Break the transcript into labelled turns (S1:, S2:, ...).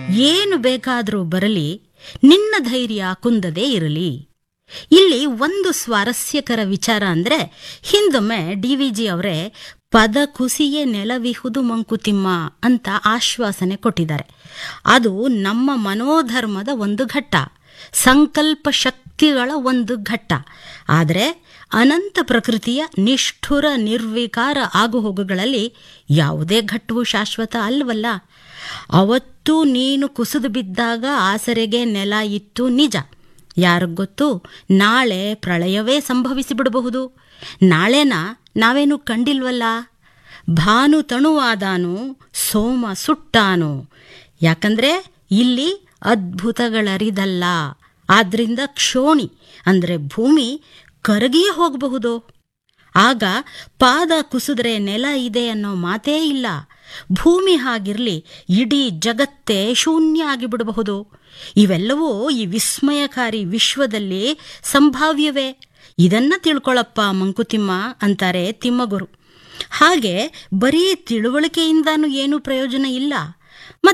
S1: ಏನು ಬೇಕಾದರೂ ಬರಲಿ ನಿನ್ನ ಧೈರ್ಯ ಕುಂದದೇ ಇರಲಿ ಇಲ್ಲಿ ಒಂದು ಸ್ವಾರಸ್ಯಕರ ವಿಚಾರ ಅಂದ್ರೆ ಹಿಂದೊಮ್ಮೆ ಡಿ ವಿ ಜಿ ಅವರೇ ಪದ ಕುಸಿಯೇ ನೆಲವಿಹುದು ಮಂಕುತಿಮ್ಮ ಅಂತ ಆಶ್ವಾಸನೆ ಕೊಟ್ಟಿದ್ದಾರೆ ಅದು ನಮ್ಮ ಮನೋಧರ್ಮದ ಒಂದು ಘಟ್ಟ ಸಂಕಲ್ಪ ಶಕ್ತಿಗಳ ಒಂದು ಘಟ್ಟ ಆದರೆ ಅನಂತ ಪ್ರಕೃತಿಯ ನಿಷ್ಠುರ ನಿರ್ವಿಕಾರ ಆಗುಹೋಗುಗಳಲ್ಲಿ ಯಾವುದೇ ಘಟ್ಟವು ಶಾಶ್ವತ ಅಲ್ವಲ್ಲ ಅವತ್ತು ನೀನು ಕುಸಿದು ಬಿದ್ದಾಗ ಆಸರೆಗೆ ನೆಲ ಇತ್ತು ನಿಜ ಯಾರಿಗೊತ್ತು ನಾಳೆ ಪ್ರಳಯವೇ ಸಂಭವಿಸಿ ಬಿಡಬಹುದು ನಾಳೆನ ನಾವೇನು ಕಂಡಿಲ್ವಲ್ಲ ಭಾನು ತಣುವಾದಾನು ಸೋಮ ಸುಟ್ಟಾನು ಯಾಕಂದ್ರೆ ಇಲ್ಲಿ ಅದ್ಭುತಗಳರಿದಲ್ಲ ಆದ್ರಿಂದ ಕ್ಷೋಣಿ ಅಂದ್ರೆ ಭೂಮಿ ಕರಗಿಯೇ ಹೋಗಬಹುದು ಆಗ ಪಾದ ಕುಸಿದ್ರೆ ನೆಲ ಇದೆ ಅನ್ನೋ ಮಾತೇ ಇಲ್ಲ ಭೂಮಿ ಹಾಗಿರ್ಲಿ ಇಡೀ ಜಗತ್ತೇ ಶೂನ್ಯ ಆಗಿಬಿಡಬಹುದು ಇವೆಲ್ಲವೂ ಈ ವಿಸ್ಮಯಕಾರಿ ವಿಶ್ವದಲ್ಲಿ ಸಂಭಾವ್ಯವೇ ಇದನ್ನ ತಿಳ್ಕೊಳಪ್ಪ ಮಂಕುತಿಮ್ಮ ಅಂತಾರೆ ತಿಮ್ಮಗುರು ಹಾಗೆ ಬರೀ ತಿಳುವಳಿಕೆಯಿಂದಾನು ಏನೂ ಪ್ರಯೋಜನ ಇಲ್ಲ